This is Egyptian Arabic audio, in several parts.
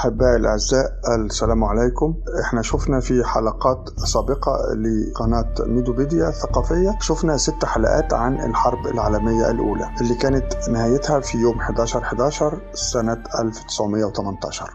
أحبائي الأعزاء السلام عليكم احنا شفنا في حلقات سابقة لقناة ميدوبيديا الثقافية شفنا ست حلقات عن الحرب العالمية الأولى اللي كانت نهايتها في يوم 11-11 سنة 1918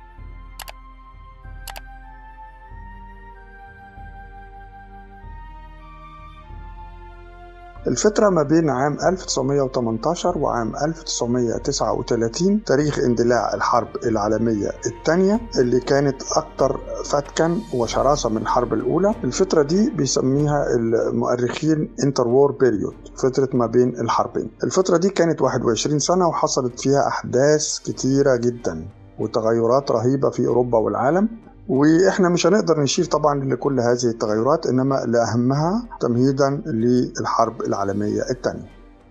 الفترة ما بين عام 1918 وعام 1939 تاريخ اندلاع الحرب العالمية الثانية اللي كانت أكثر فتكا وشراسة من الحرب الأولى الفترة دي بيسميها المؤرخين انتر وور بيريود فترة ما بين الحربين الفترة دي كانت 21 سنة وحصلت فيها أحداث كتيرة جدا وتغيرات رهيبة في أوروبا والعالم واحنا مش هنقدر نشير طبعا لكل هذه التغيرات انما لاهمها تمهيدا للحرب العالميه الثانيه.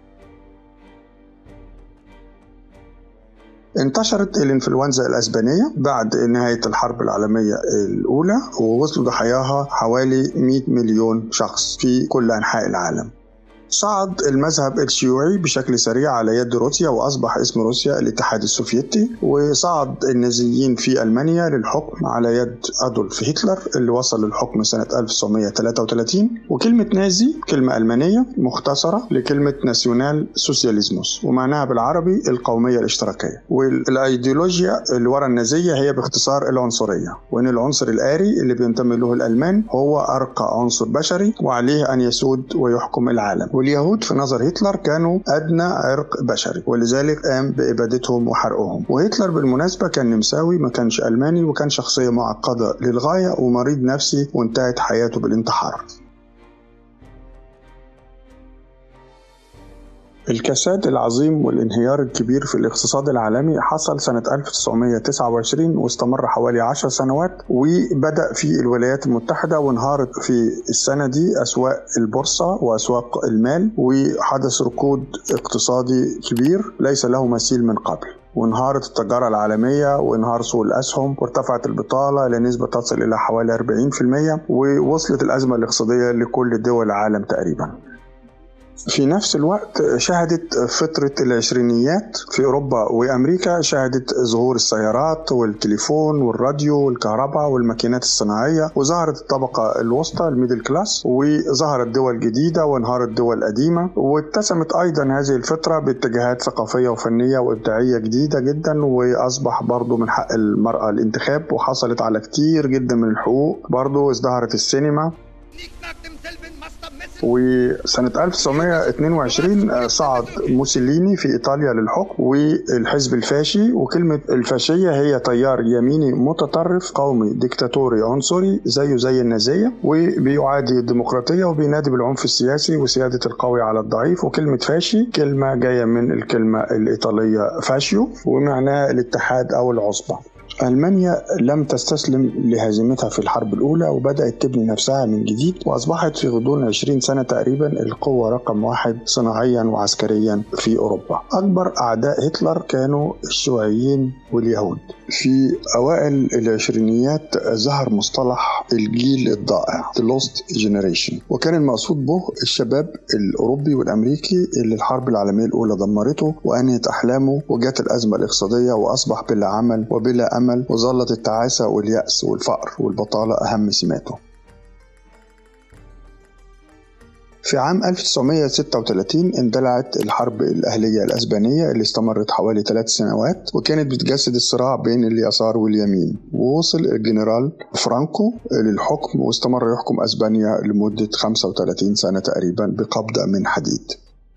انتشرت الانفلونزا الاسبانيه بعد نهايه الحرب العالميه الاولى ووصلوا ضحاياها حوالي 100 مليون شخص في كل انحاء العالم. صعد المذهب الشيوعي بشكل سريع على يد روسيا وأصبح اسم روسيا الاتحاد السوفيتي وصعد النازيين في ألمانيا للحكم على يد أدولف هتلر اللي وصل للحكم سنة 1933 وكلمة نازي كلمة ألمانية مختصرة لكلمة ناسيونال سوسياليزموس ومعناها بالعربي القومية الاشتراكية والأيديولوجيا اللي ورا النازية هي باختصار العنصرية وإن العنصر الآري اللي بينتمي له الألمان هو أرقى عنصر بشري وعليه أن يسود ويحكم العالم واليهود في نظر هتلر كانوا أدنى عرق بشري ولذلك قام بإبادتهم وحرقهم وهتلر بالمناسبة كان نمساوي ما كانش ألماني وكان شخصية معقدة للغاية ومريض نفسي وانتهت حياته بالانتحار الكساد العظيم والانهيار الكبير في الاقتصاد العالمي حصل سنة 1929 واستمر حوالي 10 سنوات وبدأ في الولايات المتحدة وانهارت في السنة دي أسواق البورصة وأسواق المال وحدث ركود اقتصادي كبير ليس له مثيل من قبل وانهارت التجارة العالمية وانهار سوق الأسهم وارتفعت البطالة لنسبة تصل إلى حوالي 40% ووصلت الأزمة الاقتصادية لكل دول العالم تقريبا في نفس الوقت شهدت فترة العشرينيات في أوروبا وأمريكا شهدت ظهور السيارات والتليفون والراديو والكهرباء والماكينات الصناعية وظهرت الطبقة الوسطى الميدل كلاس وظهرت دول جديدة وانهارت دول قديمة واتسمت أيضا هذه الفترة باتجاهات ثقافية وفنية وإبداعية جديدة جدا وأصبح برضو من حق المرأة الانتخاب وحصلت على كتير جدا من الحقوق برضو ازدهرت السينما وسنة 1922 صعد موسوليني في إيطاليا للحكم والحزب الفاشي وكلمة الفاشية هي تيار يميني متطرف قومي ديكتاتوري عنصري زيه زي النازية وبيعادي الديمقراطية وبينادي بالعنف السياسي وسيادة القوي على الضعيف وكلمة فاشي كلمة جاية من الكلمة الإيطالية فاشيو ومعناها الاتحاد أو العصبة ألمانيا لم تستسلم لهزيمتها في الحرب الأولى وبدأت تبني نفسها من جديد وأصبحت في غضون 20 سنة تقريبا القوة رقم واحد صناعيا وعسكريا في أوروبا أكبر أعداء هتلر كانوا الشيوعيين واليهود في أوائل العشرينيات ظهر مصطلح الجيل الضائع The Lost Generation وكان المقصود به الشباب الأوروبي والأمريكي اللي الحرب العالمية الأولى دمرته وأنهت أحلامه وجات الأزمة الاقتصادية وأصبح بلا عمل وبلا أمل وظلت التعاسة واليأس والفقر والبطالة أهم سماته في عام 1936 اندلعت الحرب الأهلية الأسبانية اللي استمرت حوالي ثلاث سنوات وكانت بتجسد الصراع بين اليسار واليمين ووصل الجنرال فرانكو للحكم واستمر يحكم أسبانيا لمدة 35 سنة تقريبا بقبضة من حديد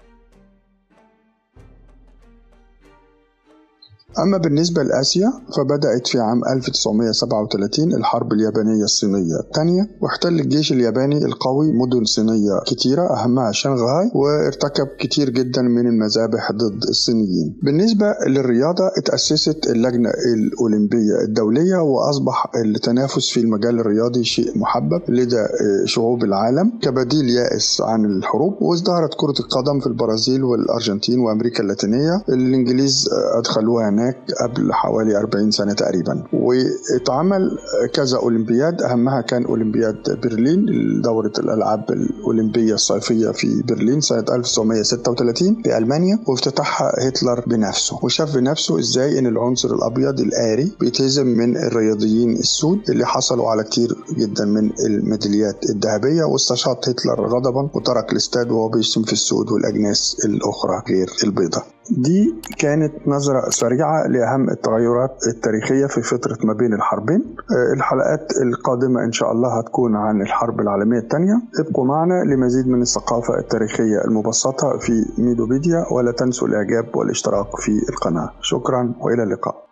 أما بالنسبة لآسيا فبدأت في عام 1937 الحرب اليابانية الصينية الثانية واحتل الجيش الياباني القوي مدن صينية كتيرة أهمها شنغهاي وارتكب كتير جدا من المذابح ضد الصينيين بالنسبة للرياضة اتأسست اللجنة الأولمبية الدولية وأصبح التنافس في المجال الرياضي شيء محبب لدى شعوب العالم كبديل يائس عن الحروب وازدهرت كرة القدم في البرازيل والأرجنتين وأمريكا اللاتينية الإنجليز أدخلوها هناك هناك قبل حوالي 40 سنة تقريبا واتعمل كذا أولمبياد أهمها كان أولمبياد برلين دورة الألعاب الأولمبية الصيفية في برلين سنة 1936 في ألمانيا وافتتحها هتلر بنفسه وشاف بنفسه إزاي إن العنصر الأبيض الآري بيتهزم من الرياضيين السود اللي حصلوا على كتير جدا من الميداليات الذهبية واستشاط هتلر غضبا وترك الاستاد وهو بيشتم في السود والأجناس الأخرى غير البيضاء دي كانت نظرة سريعة لأهم التغيرات التاريخية في فترة ما بين الحربين الحلقات القادمة إن شاء الله هتكون عن الحرب العالمية الثانية ابقوا معنا لمزيد من الثقافة التاريخية المبسطة في ميدوبيديا ولا تنسوا الإعجاب والاشتراك في القناة شكرا وإلى اللقاء